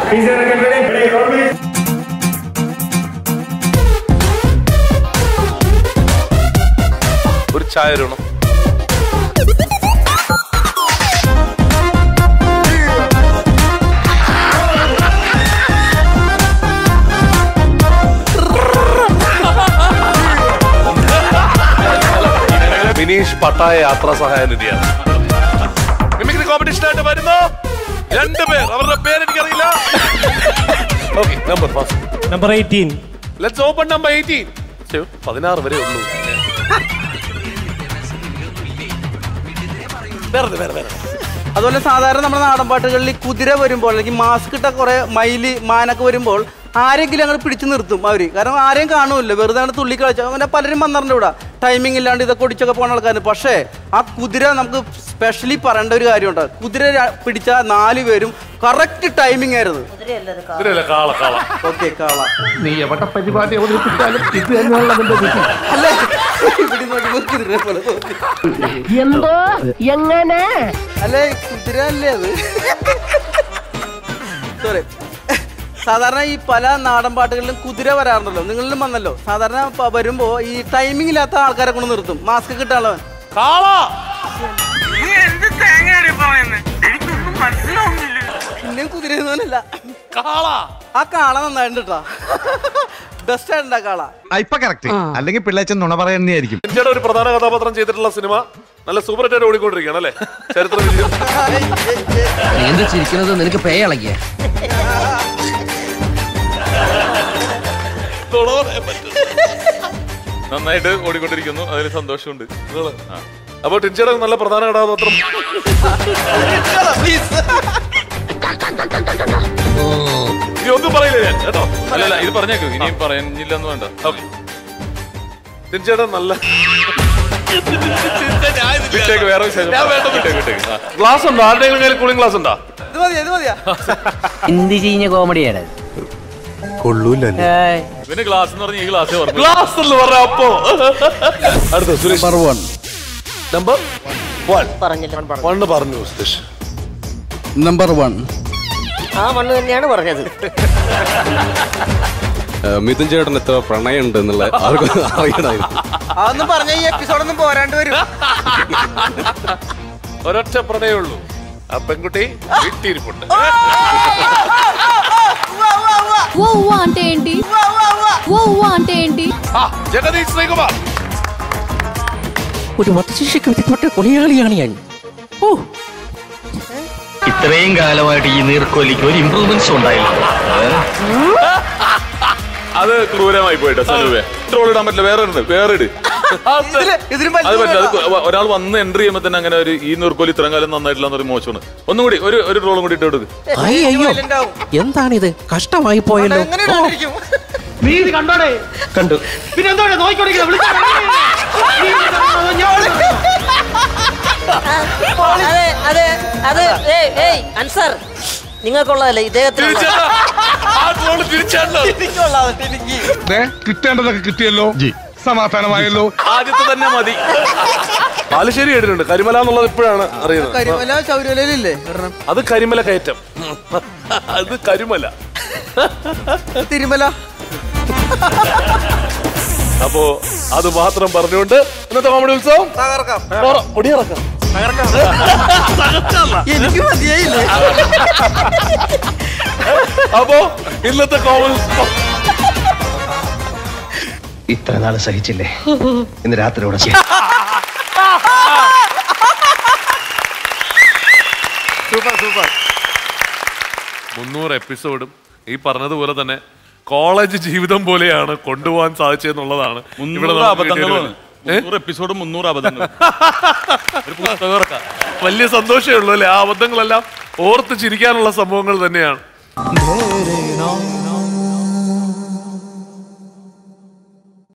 ഒരു ചായ തരണം ബിനീഷ് പട്ടായ യാത്രാ സഹായ നിധിയാണ് മിമിക്രി കോമ്പറ്റീഷൻ ആയിട്ട് വരുന്നു രണ്ട് പേർ അവരുടെ പേര് എനിക്കറിയില്ല okay number first number eighteen let's open number eighteen പതിനാറ് വരെ ഉള്ളൂ വേറെ വേറെ വേറെ അതുപോലെ സാധാരണ നമ്മുടെ നാടൻ പാട്ടുകളിൽ കുതിര വരുമ്പോൾ അല്ലെങ്കിൽ മാസ്ക് ഇട്ട കുറെ മയില് മാനൊക്കെ വരുമ്പോൾ ആരെങ്കിലും അങ്ങനെ പിടിച്ചു നിർത്തും അവര് കാരണം ആരെയും കാണുമല്ലോ വെറുതെ അങ്ങനെ തുള്ളി കളിച്ച അങ്ങനെ പലരും വന്നിട്ടുണ്ട് ഇവിടെ ടൈമിംഗ് ഇല്ലാണ്ട് ഇതൊക്കെ ഒടിച്ചൊക്കെ പോകുന്ന ആൾക്കാരുണ്ട് പക്ഷേ ആ കുതിര നമുക്ക് സ്പെഷ്യലി പറയേണ്ട ഒരു കാര്യമുണ്ട് കുതിര ര- പിടിച്ച നാല് പേരും കറക്റ്റ് ടൈമിംഗ് ആയിരുന്നു ഇതിലല്ല കാള കാള ഓക്കെ കാള നീ എവിടെ പരിപാടി അവതരിപ്പിച്ചാലും ഇത് തന്നെയുള്ള നിന്റെ വിധി അല്ലേ ഇവിടെ നോക്കുമ്പോൾ കുതിര പോലെ തോന്നി. എന്തോ എങ്ങനെ അല്ലേ കുതിര അല്ലേ അത് സോറി സാധാരണ ഈ പല നാടൻ പാട്ടുകളിലും കുതിര വരാറുണ്ടല്ലോ നിങ്ങളിലും വന്നല്ലോ സാധാരണ പ- വരുമ്പോ ഈ ടൈമിംഗ് ഇല്ലാത്ത ആൾക്കാരെ കൊണ്ട് നിർത്തും മാസ്ക് കിട്ടാനുള്ളവൻ കാള പിന്നെയും കുതിര ഒന്നുമല്ല കാള ആ കാള നന്നായിട്ടുണ്ട് കേട്ടാ ബെസ്റ്റ് ആയിട്ടുണ്ട് ആ കാള ഇപ്പൊ കറക്റ്റ് അല്ലെങ്കിൽ പിള്ളേച്ചൻ നുണ പറയുന്നതായിരിക്കും ഇന്ത്യയുടെ ഒരു പ്രധാന കഥാപാത്രം ചെയ്തിട്ടുള്ള സിനിമ നല്ല സൂപ്പർ ഹിറ്റായിട്ട് ഓടിക്കൊണ്ടിരിക്കുകയാണ് അല്ലേ ചരിത്ര വിജയം നീ എന്ത് ചിരിക്കുന്നത് നിനക്ക് പേ ഇളകിയ തൊടാൻ പറ്റും. നന്നായിട്ട് ഓടിക്കൊണ്ടിരിക്കുന്നു അതിൽ സന്തോഷമുണ്ട് ആ. അപ്പൊ ടിൻചയുടെ നല്ല പ്രധാന കഥാപാത്രം ഇനി ഒന്നും പറയില്ല ഞാൻ കേട്ടോ അല്ലല്ല ഇത് പറഞ്ഞേക്കു ഇനിയും പറഞ്ഞില്ലെന്ന് വേണ്ട ഓക്കെ ടിൻചയുടെ നല്ല വിട്ടേക്ക് വേറെ വിശേഷം ഞാൻ വേണ്ട, വിട്ടേക്ക് വിട്ടേക്ക് ആ. ഗ്ലാസ് ഉണ്ടോ ആരുടെയെങ്കിലും കയ്യിൽ കൂളിംഗ് ഗ്ലാസ് ഉണ്ടോ ഇത് മതിയാ ഇത് മതിയാ എന്ത് ചീഞ്ഞ കോമഡിയാണ് ഇവന് ഗ്ലാസ് എന്ന് പറഞ്ഞ ഈ ഗ്ലാസ് ഓർമ്മ ഗ്ലാസ് എന്ന് പറഞ്ഞ അപ്പോ അടുത്ത Suresh number one number one പറഞ്ഞില്ല വണ്ണ് പറഞ്ഞു സുരേഷ് നമ്പർ വൺ ആ മണ്ണ് തന്നെയാണ് പറഞ്ഞത് മിഥുൻ ചേട്ടൻ എത്ര പ്രണയമുണ്ട് എന്നുള്ള ആർക്കും അറിയണമായിരുന്നു അതൊന്നും പറഞ്ഞ ഈ എപ്പിസോഡൊന്നും പോരാണ്ട് വരും ഒരൊറ്റ പ്രണയേ ഉള്ളൂ ആ പെൺകുട്ടി വീട്ടിയിരിപ്പുണ്ട് ఓ అంటే ఏంటి ఓ అంటే ఏంటి ആ, ജഗദീഷ് ശ്രീകുമാർ ഒരു വധശിക്ഷയ്ക്ക് വിധിപ്പെട്ട കൊലയാളിയാണ് ഞാൻ ഓ ഇത്രയും കാലമായിട്ട് ഈ നീർക്കോലിക്ക് ഒരു ഇമ്പ്രൂവ്മെന്റ്സ് ഉണ്ടായില്ല അത് ക്രൂരമായി പോയിട്ടോ സനുവേ ട്രോൾ ഇടാൻ പറ്റില്ല വേറെ ഉണ്ട് വേറെ ഇട് ഇതില് ഇതിലും അത് വലിയ പറ്റില്ല അത് കൊ- ഒരാൾ വന്ന് എൻട്രി ചെയ്യുമ്പോ തന്നെ അങ്ങനെ ഒരു ഈ നീർക്കോലി ഇത്രയും കാലം നന്നായിട്ടില്ല എന്നൊരു മോശമാണ് ഒന്നും കൂടി ഒരു ഒരു ട്രോളും കൂടി ഇട്ട് കൊടുക്ക് അയ്യോ violent ആവും. എന്താണിത് കഷ്ടമായി പോയല്ലോ എങ്ങനെ ഇടാണ്ടിരിക്കും? നീ ഇത് കണ്ടോടെ കണ്ടു പിന്നെ എന്തോടെ നോക്കിക്കൊണ്ടിരിക്കുന്നത് അതെ അതെ അതെ ഏയ് ഏയ് അൻസർ നിങ്ങൾക്കുള്ളതല്ലേ ഇദ്ദേഹത്തിന് തിരിച്ചേട്ടാ. ആ ട്രോള് തിരിച്ചാണല്ലോ എനിക്കുള്ളതാണ്, എനിക്ക്. കിട്ടേണ്ടതൊക്കെ കിട്ടിയല്ലോ സമാധാനമായല്ലോ ആദ്യത്തെ തന്നെ മതി ബാലുശ്ശേരി കേട്ടിട്ടുണ്ട് കരിമല എന്നുള്ളത് ഇപ്പോഴാണ് അറിയുന്നത് കരിമല ശൗര്യലയിലില്ലേ ഒരെണ്ണം അത് കരിമല കയറ്റം അത് കരിമല തിരുമല അപ്പോ അത് മാത്രം പറഞ്ഞുകൊണ്ട് ഇന്നത്തെ കോമഡി ഉത്സവം തകർക്കാം ഓറ- ഒടിയിറക്കാം എനിക്ക് മതിയായില്ലേ അപ്പോ ഇന്നത്തെ കോമഡി ഉത്സവം ഇത്ര നാള് സഹിച്ചില്ലേ ഇന്ന് രാത്രി ഇവിടെ സൂപ്പർ സൂപ്പർ മുന്നൂറ് എപ്പിസോഡും ഈ പറഞ്ഞതുപോലെ തന്നെ കോളേജ് ജീവിതം പോലെയാണ് കൊണ്ടുപോകാൻ സാധിച്ചതെന്നുള്ളതാണ് ഇവിടെ മുന്നൂറ് നമുക്ക് അബദ്ധങ്ങളും കിട്ടിയത്. ഏ? മുന്നൂറ് എപ്പിസോഡും മുന്നൂറ് അബദ്ധങ്ങളും ഒരു പുസ്തകം ഇറക്കാം വലിയ സന്തോഷമേ ഉള്ളൂ അല്ലേ ആ അബദ്ധങ്ങളെല്ലാം ഓർത്ത് ചിരിക്കാനുള്ള സംഭവങ്ങൾ തന്നെയാണ്